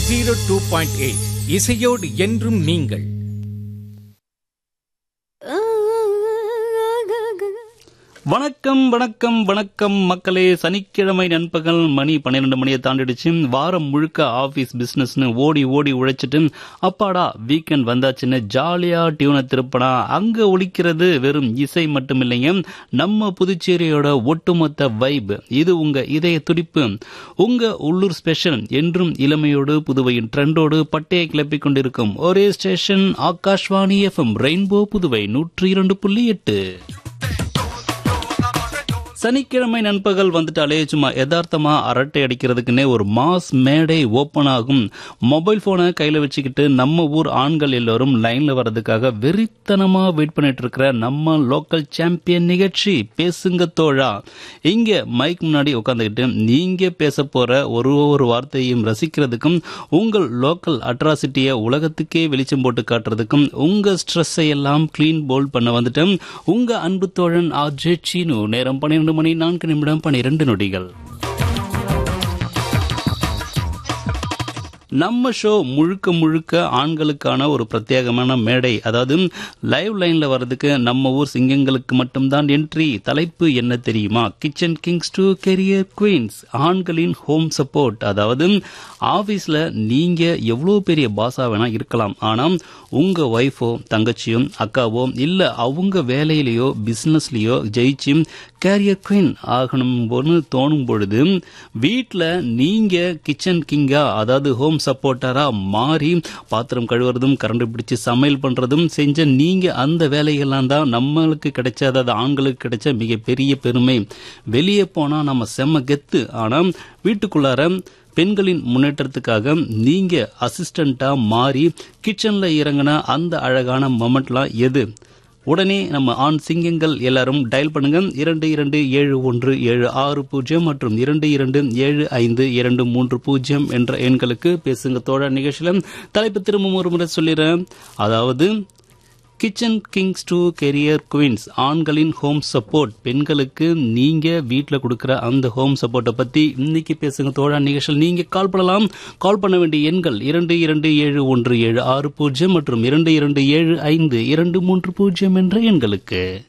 zero two point eight இசையோடு என்றும் நீங்கள் வணக்கம் வணக்கம் வணக்கம் மக்களே சனிக்கிழமை நண்பகல் மணி பன்னிரெண்டு மணியை தாண்டிடுச்சு வாரம் முழுக்க ஆபீஸ் பிசினஸ்னு ஓடி ஓடி உழைச்சிட்டு அப்பாடா வீக்கெண்ட் வந்தாச்சுன்னு ஜாலியா டியூனை திருப்பனா அங்க ஒலிக்கிறது வெறும் இசை மட்டும் இல்லைங்க நம்ம புதுச்சேரியோட ஒட்டுமொத்த வைப் இது உங்க இதய துடிப்பு உங்க உள்ளூர் ஸ்பெஷல் என்றும் இளமையோடு புதுவையின் ட்ரெண்டோடு பட்டையை கிளப்பிக் கொண்டிருக்கும் ஒரே station Akashvani FM rainbow Puduvai நூற்றி இரண்டு புள்ளி எட்டு சனிக்கிழமை நண்பகல் வந்துட்டாலே சும்மா யதார்த்தமா அரட்டை அடிக்கிறதுக்குன்னே ஒரு மாஸ் மேடை ஓபன் ஆகும் மொபைல் போனை கையில வச்சுக்கிட்டு நம்ம ஊர் ஆண்கள் எல்லாரும் லைன்ல வர்றதுக்காக வெறித்தனமா வெயிட் பண்ணிட்டு இருக்கிற நம்ம லோக்கல் சாம்பியன் நிகழ்ச்சி பேசுங்க தோழா இங்க மைக் முன்னாடி உட்காந்துக்கிட்டு நீங்க பேச போற ஒரு ஒரு வார்த்தையும் ரசிக்கிறதுக்கும் உங்கள் லோக்கல் அட்ராசிட்டியை உலகத்துக்கே வெளிச்சம் போட்டு காட்டுறதுக்கும் உங்க ஸ்ட்ரெஸ்ஸை எல்லாம் கிளீன் போல் பண்ண வந்துட்டேன் உங்க அன்பு தோழன் ஆர்ஜே சீனு நேரம் பன்னிரண்டு மணி நான்கு நிமிடம் பன்னிரண்டு நொடிகள் நம்ம ஷோ முழுக்க முழுக்க ஆண்களுக்கான ஒரு பிரத்யேகமான மேடை அதாவது லைவ் லைன்ல வர்றதுக்கு நம்ம ஊர் சிங்கங்களுக்கு மட்டும்தான் என்ட்ரி தலைப்பு என்ன தெரியுமா kitchen kings to career queens ஆண்களின் ஹோம் சப்போர்ட் அதாவது ஆபீஸ்ல நீங்க எவ்வளவு பெரிய பாஸா வேணா இருக்கலாம் ஆனா உங்க ஒய்ஃபோ தங்கச்சியோ அக்காவோ இல்ல அவங்க வேலையிலயோ பிசினஸ்லயோ ஜெயிச்சு கேரியர் குயின் ஆகணும்னு தோணும் பொழுது வீட்டில் நீங்க கிச்சன் கிங்கா அதாவது ஹோம் சப்போர்ட்டரா மாறி பாத்திரம் கழுவுறதும் கரண்ட் பிடிச்சு சமையல் பண்றதும் செஞ்ச நீங்க அந்த வேலைகள்லாம் தான் நம்மளுக்கு கிடைச்ச அதாவது ஆண்களுக்கு கிடைச்ச மிகப்பெரிய பெருமை வெளியே போனா நம்ம செம்ம கெத்து ஆனா வீட்டுக்குள்ளார பெண்களின் முன்னேற்றத்துக்காக நீங்க அசிஸ்டண்டா மாறி கிச்சன்ல இறங்கின அந்த அழகான மொமெண்ட்லாம் எது உடனே நம்ம ஆண் சிங்கங்கள் எல்லாரும் டயல் பண்ணுங்க இரண்டு இரண்டு ஏழு ஒன்று ஏழு ஆறு பூஜ்ஜியம் மற்றும் இரண்டு இரண்டு ஏழு ஐந்து இரண்டு மூன்று பூஜ்ஜியம் என்ற எண்களுக்கு பேசுங்க தோழ நிகழ்ச்சியில தலைப்பு திரும்ப ஒரு முறை சொல்லிடுறேன் அதாவது kitchen kings to career queens ஆண்களின் ஹோம் சப்போர்ட் பெண்களுக்கு நீங்க வீட்டில் கொடுக்குற அந்த ஹோம் சப்போர்ட்டை பத்தி இன்னைக்கு பேசுங்க தோழா நிகழ்ச்சியில் நீங்க கால் பண்ணலாம் கால் பண்ண வேண்டிய எண்கள் இரண்டு இரண்டு ஏழு ஒன்று ஏழு ஆறு பூஜ்ஜியம் மற்றும் இரண்டு இரண்டு ஏழு ஐந்து இரண்டு மூன்று பூஜ்ஜியம் என்ற எண்களுக்கு